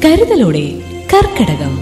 കരുതലോടെ കർക്കടകം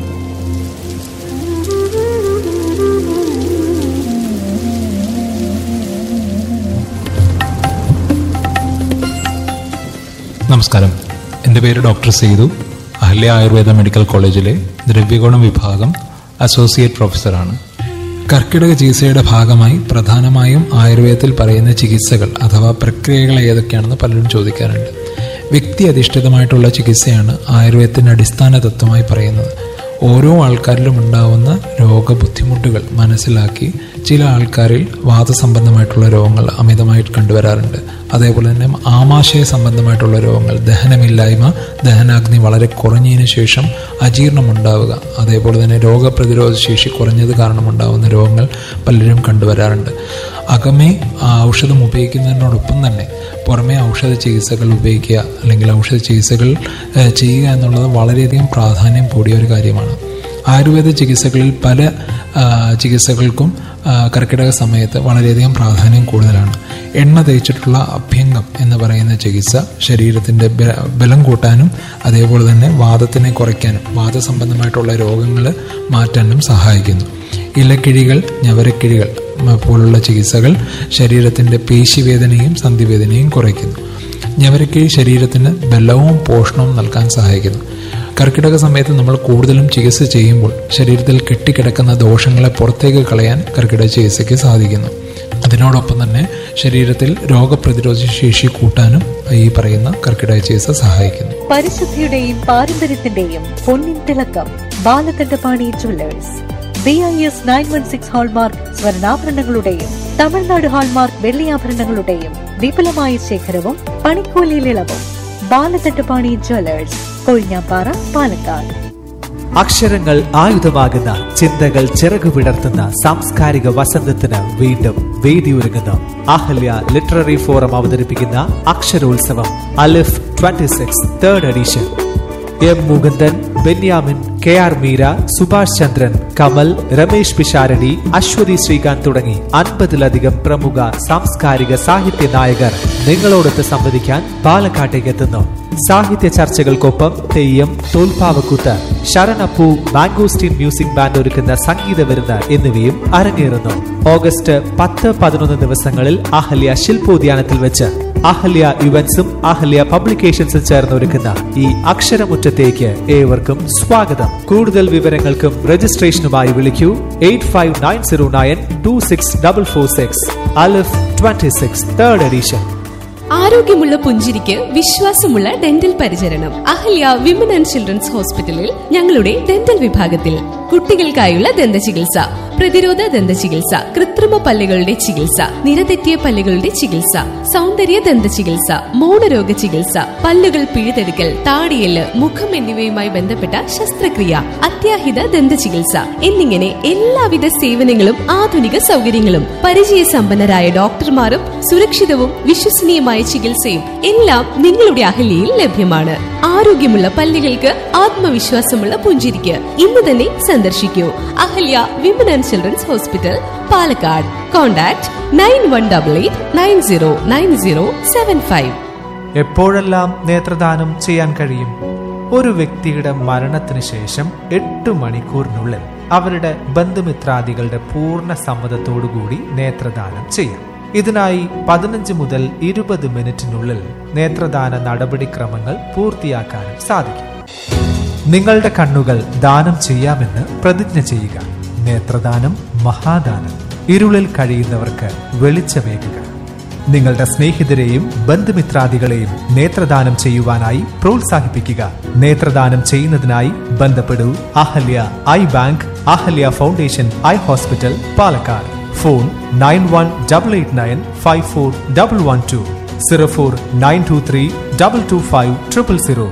നമസ്കാരം എൻ്റെ പേര് ഡോക്ടർ സേതു അഹല്യ ആയുർവേദ മെഡിക്കൽ കോളേജിലെ ദ്രവ്യഗുണം വിഭാഗം അസോസിയേറ്റ് പ്രൊഫസറാണ് കർക്കിടക ചികിത്സയുടെ ഭാഗമായി പ്രധാനമായും ആയുർവേദത്തിൽ പറയുന്ന ചികിത്സകൾ അഥവാ പ്രക്രിയകൾ ഏതൊക്കെയാണെന്ന് പലരും ചോദിക്കാറുണ്ട് വ്യക്തി അധിഷ്ഠിതമായിട്ടുള്ള ചികിത്സയാണ് ആയുർവേദത്തിൻ്റെ അടിസ്ഥാന തത്വമായി പറയുന്നത് ഓരോ ആൾക്കാരിലും ഉണ്ടാവുന്ന രോഗബുദ്ധിമുട്ടുകൾ മനസ്സിലാക്കി ചില ആൾക്കാരിൽ വാദസംബന്ധമായിട്ടുള്ള രോഗങ്ങൾ അമിതമായിട്ട് കണ്ടുവരാറുണ്ട് അതേപോലെ തന്നെ ആമാശയ സംബന്ധമായിട്ടുള്ള രോഗങ്ങൾ ദഹനമില്ലായ്മ ദഹനാഗ്നി വളരെ കുറഞ്ഞതിന് ശേഷം അജീർണം ഉണ്ടാവുക അതേപോലെ തന്നെ രോഗപ്രതിരോധ ശേഷി കുറഞ്ഞത് കാരണം ഉണ്ടാവുന്ന രോഗങ്ങൾ പലരും കണ്ടുവരാറുണ്ട് അകമേ ആ ഔഷധം ഉപയോഗിക്കുന്നതിനോടൊപ്പം തന്നെ പുറമേ ഔഷധ ചികിത്സകൾ ഉപയോഗിക്കുക അല്ലെങ്കിൽ ഔഷധ ചികിത്സകൾ ഏഹ്, ചെയ്യുക എന്നുള്ളത് വളരെയധികം പ്രാധാന്യം കൂടിയ ഒരു കാര്യമാണ് ആയുർവേദ ചികിത്സകളിൽ പല ആ, ചികിത്സകൾക്കും ആ, കർക്കിടക സമയത്ത് വളരെയധികം പ്രാധാന്യം കൂടുതലാണ് എണ്ണ തേച്ചിട്ടുള്ള അഭ്യംഗം എന്ന് പറയുന്ന ചികിത്സ ശരീരത്തിൻ്റെ ബ- ബലം കൂട്ടാനും അതേപോലെ തന്നെ വാദത്തിനെ കുറയ്ക്കാനും വാദസംബന്ധമായിട്ടുള്ള രോഗങ്ങൾ മാറ്റാനും സഹായിക്കുന്നു ഇലക്കിഴികൾ ഞവരക്കിഴികൾ മ, പോലുള്ള ചികിത്സകൾ ശരീരത്തിൻ്റെ പേശിവേദനയും സന്ധിവേദനയും കുറയ്ക്കുന്നു ഞവരക്കിഴി ശരീരത്തിന് ബലവും പോഷണവും നൽകാൻ സഹായിക്കുന്നു കർക്കിടക സമയത്ത് നമ്മൾ കൂടുതലും ചികിത്സ ചെയ്യുമ്പോൾ ശരീരത്തിൽ കെട്ടിക്കിടക്കുന്ന ദോഷങ്ങളെ പുറത്തേക്ക് കളയാൻ കർക്കിടക ചികിത്സയ്ക്ക് സാധിക്കുന്നു അതിനോടൊപ്പം തന്നെ ശരീരത്തിൽ രോഗപ്രതിരോധ ശേഷി കൂട്ടാനും ഈ പറയുന്ന കർക്കിടക ചികിത്സ സഹായിക്കുന്നു പരിശുദ്ധിയുടെയും പാരമ്പര്യത്തിന്റെയും പൊന്നിൻ തിളക്കം Balakandapani jewellers B I S nine one six hallmark സ്വർണ്ണാഭരണങ്ങളുടെയും തമിഴ്നാട് ഹാൾമാർക്ക് വെള്ളിയാഭരണങ്ങളുടെയും വിപുലമായ ശേഖരവും പണിക്കൂലിയിൽ ഇളവും ബാലകണ്ഠപാണി ജുവല്ലേഴ്സ് കൊഴിഞ്ഞാപ്പാറ പാലക്കാട് അക്ഷരങ്ങൾ ആയുധമാകുന്ന ചിന്തകൾ ചിറകു വിടർത്തുന്ന സാംസ്കാരിക വസന്തത്തിന് വീണ്ടും വേദിയൊരുങ്ങുന്നു അഹല്യ ലിറ്റററി ഫോറം അവതരിപ്പിക്കുന്ന അക്ഷരോത്സവം Alif 26 six third edition M Mukundan Benyamin K R Meera Subhash Chandran Kamal Ramesh Pisharody Aswathy Sreekanth തുടങ്ങി അൻപതിലധികം പ്രമുഖ സാംസ്കാരിക സാഹിത്യ നായകർ നിങ്ങളോടൊത്ത് സംവദിക്കാൻ പാലക്കാട്ടേക്ക് എത്തുന്നു സാഹിത്യ ചർച്ചകൾക്കൊപ്പം തെയ്യം തോൽപ്പാവക്കൂത്ത് ശരണപ്പൂ മാംഗോസ്റ്റീൻ മ്യൂസിക് ബാൻഡ് ഒരുക്കുന്ന സംഗീത വിരുന്ന് എന്നിവയും അരങ്ങേറുന്നു ഓഗസ്റ്റ് പത്ത് പതിനൊന്ന് ദിവസങ്ങളിൽ അഹല്യ ശില്പോദ്യാനത്തിൽ വെച്ച് അഹല്യ ഇവന്റ്സും അഹല്യ പബ്ലിക്കേഷൻസും ചേർന്ന് ഒരുക്കുന്ന ഈ അക്ഷരമുറ്റത്തേക്ക് ഏവർക്കും സ്വാഗതം കൂടുതൽ വിവരങ്ങൾക്കും രജിസ്ട്രേഷനുമായി വിളിക്കൂ eight five nine zero nine two six double four six Alif twenty six third edition ആരോഗ്യമുള്ള പുഞ്ചിരിക്ക് വിശ്വാസമുള്ള ഡെന്റൽ പരിചരണം അഹല്യ വിമൻ ആൻഡ് ചിൽഡ്രൻസ് ഹോസ്പിറ്റലിൽ ഞങ്ങളുടെ ഡെന്റൽ വിഭാഗത്തിൽ കുട്ടികൾക്കായുള്ള ദന്ത ചികിത്സ പ്രതിരോധ ദന്ത ചികിത്സ കൃത്രിമ പല്ലുകളുടെ ചികിത്സ നിരതെറ്റിയ പല്ലുകളുടെ ചികിത്സ സൗന്ദര്യ ദന്ത ചികിത്സ മൗനരോഗ ചികിത്സ പല്ലുകൾ പിഴുതെടുക്കൽ താടിയല് മുഖം എന്നിവയുമായി ബന്ധപ്പെട്ട ശസ്ത്രക്രിയ അത്യാഹിത ദന്ത ചികിത്സ എന്നിങ്ങനെ എല്ലാവിധ സേവനങ്ങളും ആധുനിക സൗകര്യങ്ങളും പരിചയസമ്പന്നരായ ഡോക്ടർമാരും സുരക്ഷിതവും വിശ്വസനീയമായ ചികിത്സയും എല്ലാം നിങ്ങളുടെ അഹല്യയിൽ ലഭ്യമാണ് ആരോഗ്യമുള്ള പല്ലുകൾക്ക് ആത്മവിശ്വാസമുള്ള പുഞ്ചിരിക്ക് ഇന്ന് തന്നെ സന്ദർശിക്കൂ Ahalya women and children's hospital Palakkad contact nine one double eight nine zero nine zero seven five എപ്പോഴെല്ലാം നേത്രദാനം ചെയ്യാൻ കഴിയും ഒരു വ്യക്തിയുടെ മരണത്തിന് ശേഷം എട്ട് മണിക്കൂറിനുള്ളിൽ അവരുടെ ബന്ധുമിത്രാദികളുടെ പൂർണ്ണ സമ്മതത്തോടുകൂടി നേത്രദാനം ചെയ്യാം ഇതിനായി പതിനഞ്ച് മുതൽ ഇരുപത് മിനിറ്റിനുള്ളിൽ നേത്രദാന നടപടിക്രമങ്ങൾ പൂർത്തിയാക്കാനും സാധിക്കും നിങ്ങളുടെ കണ്ണുകൾ ദാനം ചെയ്യാമെന്ന് പ്രതിജ്ഞ ചെയ്യുക നേത്രദാനം മഹാദാനം ഇരുളിൽ കഴിയുന്നവർക്ക് വെളിച്ചമേകുക നിങ്ങളുടെ സ്നേഹിതരെയും ബന്ധുമിത്രാദികളെയും നേത്രദാനം ചെയ്യുവാനായി പ്രോത്സാഹിപ്പിക്കുക നേത്രദാനം ചെയ്യുന്നതിനായി ബന്ധപ്പെടൂ Ahalya eye bank Ahalya foundation eye hospital Palakkad phone nine one double eight nine five four double one two zero four nine two three double two five triple zero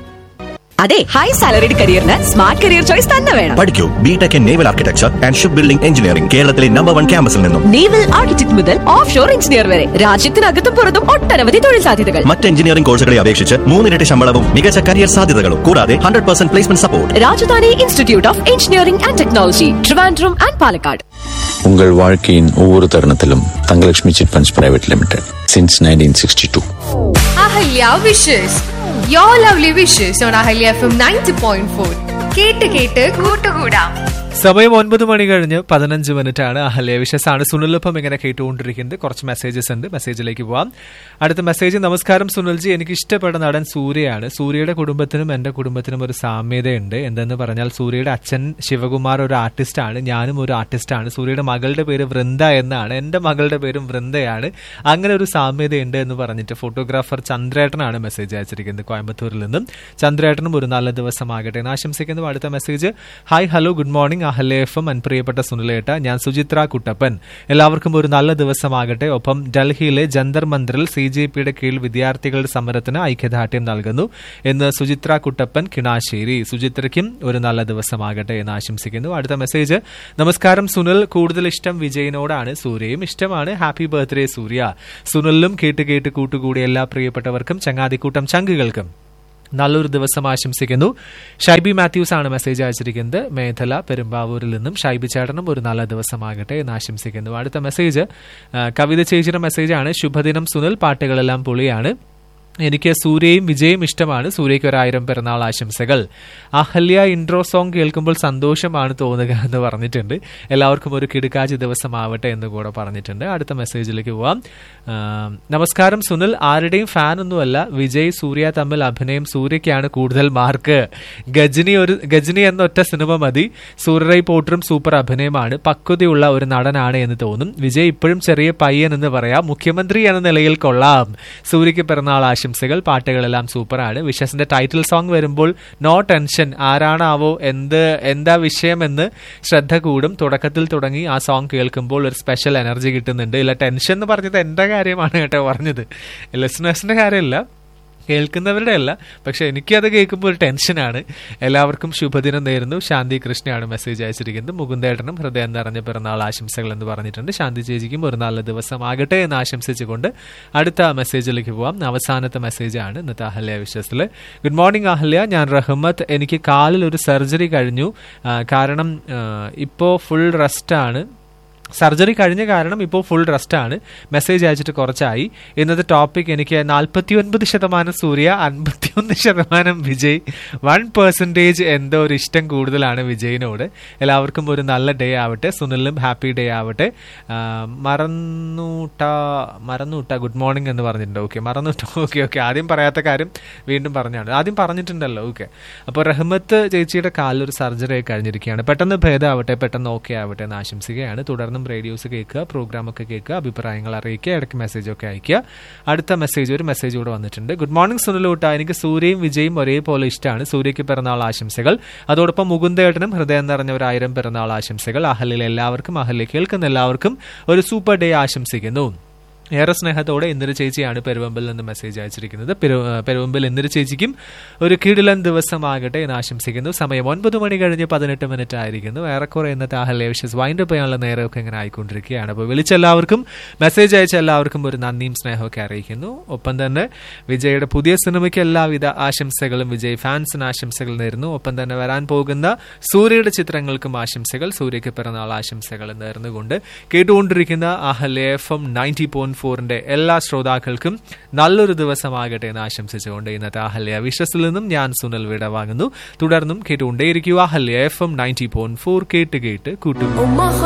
അതെ ഹൈ സാലറിഡ് കരിയറിന് സ്മാർട്ട് കരിയർ ചോയ്സ് തന്നെ വേണം പഠിക്കൂ BTech in naval architecture and ship building engineering കേരളത്തിലെ number one ക്യാമ്പസിൽ നിന്നും naval architect മുതൽ offshore engineer വരെ രാജ്യത്തിനകത്തും പുറത്തും ഒട്ടനവധി തൊഴിൽ സാധ്യതകൾ മറ്റ് എഞ്ചിനീയറിംഗ് കോഴ്സുകളെ അപേക്ഷിച്ച് മൂന്നിരട്ടി ശമ്പളവും മികച്ച കരിയർ സാധ്യതകളും കൂടാതെ hundred percent placement support Rajadhani institute of engineering and technology Trivandrum and Palakkad உங்கள் வாழ்க்கையின் ஒவ்வொரு தருணத்திலும் Thangalakshmi chit funds private limited since nineteen sixty two Ahalya wishes your lovely wishes on Ahalya F M ninety point four കേട്ട് കേട്ട് കൂട്ടുകൂടാം സമയം ഒൻപത് മണി കഴിഞ്ഞ് പതിനഞ്ച് മിനിറ്റ് ആണ് അഹല്യ വിശേഷാണ് സുനിലൊപ്പം ഇങ്ങനെ കേട്ടുകൊണ്ടിരിക്കുന്നത് കുറച്ച് മെസ്സേജസ് ഉണ്ട് മെസ്സേജിലേക്ക് പോവാം അടുത്ത മെസ്സേജ് നമസ്കാരം സുനിൽജി എനിക്ക് ഇഷ്ടപ്പെട്ട നടൻ സൂര്യയാണ് സൂര്യയുടെ കുടുംബത്തിനും എന്റെ കുടുംബത്തിനും ഒരു സാമ്യതയുണ്ട് എന്തെന്ന് പറഞ്ഞാൽ സൂര്യയുടെ അച്ഛൻ ശിവകുമാർ ഒരു ആർട്ടിസ്റ്റാണ് ഞാനും ഒരു ആർട്ടിസ്റ്റാണ് സൂര്യയുടെ മകളുടെ പേര് വൃന്ദ എന്നാണ് എന്റെ മകളുടെ പേരും വൃന്ദയാണ് അങ്ങനെ ഒരു സാമ്യതയുണ്ട് എന്ന് പറഞ്ഞിട്ട് ഫോട്ടോഗ്രാഫർ ചന്ദ്രേട്ടനാണ് മെസ്സേജ് അയച്ചിരിക്കുന്നത് കോയമ്പത്തൂരിൽ നിന്നും ചന്ദ്രേട്ടനും ഒരു നല്ല ദിവസമാകട്ടെ എന്ന് ആശംസിക്കുന്നു അടുത്ത message hi hello good morning Ahalya F M പ്രിയപ്പെട്ട സുനിലേട്ട ഞാൻ സുചിത്ര കുട്ടപ്പൻ എല്ലാവർക്കും ഒരു നല്ല ദിവസമാകട്ടെ ഒപ്പം ഡൽഹിയിലെ ജന്തർ മന്ദിറിൽ സി ജെ പിയുടെ കീഴിൽ വിദ്യാർത്ഥികളുടെ സമരത്തിന് ഐക്യദാർഢ്യം നൽകുന്നു എന്ന് സുചിത്ര കുട്ടപ്പൻ കിണാശ്ശേരി സുചിത്രയ്ക്കും ഒരു നല്ല ദിവസമാകട്ടെ എന്ന് ആശംസിക്കുന്നു അടുത്ത മെസ്സേജ് നമസ്കാരം സുനിൽ കൂടുതൽ ഇഷ്ടം വിജയനോടാണ് സൂര്യയും ഇഷ്ടമാണ് ഹാപ്പി ബർത്ത്ഡേ സൂര്യ സുനിലിലും കേട്ട് കേട്ട് കൂട്ടുകൂടിയ എല്ലാ പ്രിയപ്പെട്ടവർക്കും ചങ്ങാതിക്കൂട്ടം ചങ്കുകൾക്കും നല്ലൊരു ദിവസം ആശംസിക്കുന്നു ഷൈബി മാത്യൂസ് ആണ് മെസ്സേജ് അയച്ചിരിക്കുന്നത് മേഖല പെരുമ്പാവൂരിൽ നിന്നും ഷൈബി ചേട്ടനും ഒരു നല്ല ദിവസമാകട്ടെ എന്ന് ആശംസിക്കുന്നു അടുത്ത മെസ്സേജ് ആ, കവിത ചേച്ചിയുടെ മെസ്സേജാണ് ശുഭദിനം സുനിൽ പാട്ടുകളെല്ലാം പൊളിയാണ് എനിക്ക് സൂര്യയും വിജയും ഇഷ്ടമാണ് സൂര്യയ്ക്ക് ഒരായിരം പിറന്നാൾ ആശംസകൾ അഹല്യ ഇൻട്രോ സോങ് കേൾക്കുമ്പോൾ സന്തോഷമാണ് തോന്നുക എന്ന് പറഞ്ഞിട്ടുണ്ട് എല്ലാവർക്കും ഒരു കിടുക്കാച്ചി ദിവസമാവട്ടെ എന്ന് കൂടെ പറഞ്ഞിട്ടുണ്ട് അടുത്ത മെസ്സേജിലേക്ക് പോവാം ആ, നമസ്കാരം സുനിൽ ആരുടെയും ഫാൻ ഒന്നുമല്ല വിജയ് സൂര്യ തമ്മിൽ അഭിനയം സൂര്യയ്ക്കാണ് കൂടുതൽ മാർക്ക് ഗജനി ഒരു ഗജനി എന്ന ഒറ്റ സിനിമ മതി സൂര്യറൈ പോട്ടറും സൂപ്പർ അഭിനയമാണ് പക്വതയുള്ള ഒരു നടനാണ് എന്ന് തോന്നും വിജയ് ഇപ്പോഴും ചെറിയ പയ്യൻ എന്ന് പറയാം മുഖ്യമന്ത്രി എന്ന നിലയിൽ കൊള്ളാം സൂര്യയ്ക്ക് പിറന്നാൾ ആശംസകൾ പാട്ടുകളെല്ലാം സൂപ്പറാണ് വിഷസിന്റെ ടൈറ്റിൽ സോങ് വരുമ്പോൾ നോ ടെൻഷൻ ആരാണാവോ എന്ത് എന്താ വിഷയമെന്ന് ശ്രദ്ധ കൂടും തുടക്കത്തിൽ തുടങ്ങി ആ സോങ് കേൾക്കുമ്പോൾ ഒരു സ്പെഷ്യൽ എനർജി കിട്ടുന്നുണ്ട് ഇല്ല ടെൻഷൻ എന്ന് പറഞ്ഞത് എന്റെ കാര്യമാണ് കേട്ടോ പറഞ്ഞത് ലിസണേഴ്സിന്റെ കാര്യമല്ല കേൾക്കുന്നവരുടെ അല്ല പക്ഷെ എനിക്കത് കേൾക്കുമ്പോൾ ഒരു ടെൻഷനാണ് എല്ലാവർക്കും ശുഭദിനം നേരുന്നു ശാന്തി കൃഷ്ണയാണ് മെസ്സേജ് അയച്ചിരിക്കുന്നത് മുകുന്ദേട്ടനും ഹൃദയം നിറഞ്ഞ പിറന്നാൾ ആശംസകൾ എന്ന് പറഞ്ഞിട്ടുണ്ട് ശാന്തി ചേച്ചിക്കും ഒരു നല്ല ദിവസം ആകട്ടെ എന്ന് ആശംസിച്ചുകൊണ്ട് അടുത്ത മെസ്സേജിലേക്ക് പോവാം അവസാനത്തെ മെസ്സേജാണ് ഇന്നത്തെ അഹല്യ വിശ്വസിൽ ഗുഡ് മോർണിംഗ് അഹല്യ ഞാൻ റഹ്മത്ത് എനിക്ക് കാലിൽ ഒരു സർജറി കഴിഞ്ഞു ആ, കാരണം ഇപ്പോൾ ഫുൾ റെസ്റ്റാണ് സർജറി കഴിഞ്ഞ കാരണം ഇപ്പോൾ ഫുൾ റെസ്റ്റ് ആണ് മെസ്സേജ് അയച്ചിട്ട് കുറച്ചായി ഇന്നത്തെ ടോപ്പിക് എനിക്ക് നാൽപ്പത്തി ഒൻപത് ശതമാനം സൂര്യ അൻപത്തിയൊന്ന് ശതമാനം വിജയ് വൺ പെർസെൻറ്റേജ് എന്തോ ഒരു ഇഷ്ടം കൂടുതലാണ് വിജയിനോട് എല്ലാവർക്കും ഒരു നല്ല ഡേ ആവട്ടെ സുനിലിനും ഹാപ്പി ഡേ ആവട്ടെ ആ, മറന്നൂട്ട മറന്നൂട്ട ഗുഡ് മോർണിംഗ് എന്ന് പറഞ്ഞിട്ടുണ്ട് ഓക്കെ മറന്നൂട്ട ഓക്കെ ഓക്കെ ആദ്യം പറയാത്ത കാര്യം വീണ്ടും പറഞ്ഞാണ് ആദ്യം പറഞ്ഞിട്ടുണ്ടല്ലോ ഓക്കെ അപ്പോൾ റഹ്മത്ത് ചേച്ചിയുടെ കാലിലൊരു സർജറി കഴിഞ്ഞിരിക്കുകയാണ് പെട്ടെന്ന് ഭേദമാവട്ടെ പെട്ടെന്ന് ഓക്കെ ആവട്ടെ എന്ന് ആശംസിക്കുകയാണ് തുടർന്നും റേഡിയോസ് കേൾക്കുക പ്രോഗ്രാം ഒക്കെ കേൾക്കുക അഭിപ്രായങ്ങൾ അറിയിക്കുക ഇടയ്ക്ക് മെസ്സേജ് ഒക്കെ അയക്കുക അടുത്ത മെസ്സേജ് ഒരു മെസ്സേജ് കൂടെ വന്നിട്ടുണ്ട് ഗുഡ് മോർണിംഗ് സുനിലൂട്ട എനിക്ക് സൂര്യയും വിജയും ഒരേപോലെ ഇഷ്ടമാണ് സൂര്യയ്ക്ക് പിറന്നാൾ ആശംസകൾ അതോടൊപ്പം മുകുന്ദേട്ടനും ഹൃദയം നിറഞ്ഞ ഒരു ആയിരം പിറന്നാൾ ആശംസകൾ അഹലിൽ എല്ലാവർക്കും അഹലിൽ കേൾക്കുന്ന എല്ലാവർക്കും ഒരു സൂപ്പർ ഡേ ആശംസിക്കുന്നു ഏറെ സ്നേഹത്തോടെ ഇന്ദിര ചേച്ചിയാണ് പെരുവമ്പിൽ നിന്ന് മെസ്സേജ് അയച്ചിരിക്കുന്നത് പെരു- പെരുവമ്പിൽ ഇന്ദിര ചേച്ചിക്കും ഒരു കിടിലൻ ദിവസമാകട്ടെ എന്ന് ആശംസിക്കുന്നു സമയം ഒൻപത് മണി കഴിഞ്ഞ് പതിനെട്ട് മിനിറ്റ് ആയിരിക്കുന്നു ഏറെക്കുറെ ഇന്നത്തെ ആഹല്യ വിഷസ് വൈൻഡ് അപ്പ് ചെയ്യാനുള്ള നേരമൊക്കെ ഇങ്ങനെ ആയിക്കൊണ്ടിരിക്കുകയാണ് അപ്പോൾ വിളിച്ച എല്ലാവർക്കും മെസ്സേജ് അയച്ച എല്ലാവർക്കും ഒരു നന്ദിയും സ്നേഹമൊക്കെ അറിയിക്കുന്നു ഒപ്പം തന്നെ വിജയുടെ പുതിയ സിനിമയ്ക്ക് എല്ലാവിധ ആശംസകളും വിജയ് ഫാൻസിന് ആശംസകൾ നേരുന്നു ഒപ്പം തന്നെ വരാൻ പോകുന്ന സൂര്യയുടെ ചിത്രങ്ങൾക്കും ആശംസകൾ സൂര്യയ്ക്ക് പിറന്നാൾ ആശംസകൾ നേർന്നുകൊണ്ട് കേട്ടുകൊണ്ടിരിക്കുന്ന Ahalya F M ninety point ഫോറിന്റെ എല്ലാ ശ്രോതാക്കൾക്കും നല്ലൊരു ദിവസമാകട്ടെ എന്ന് ആശംസിച്ചുകൊണ്ട് ഇന്നത്തെ അഹല്യ വിശ്വസിൽ നിന്നും ഞാൻ സുനിൽ വിട വാങ്ങുന്നു തുടർന്നും കേട്ടുകൊണ്ടേയിരിക്കുക Ahalya F M ninety point four കേട്ട് കേട്ട് കൂട്ടുന്നു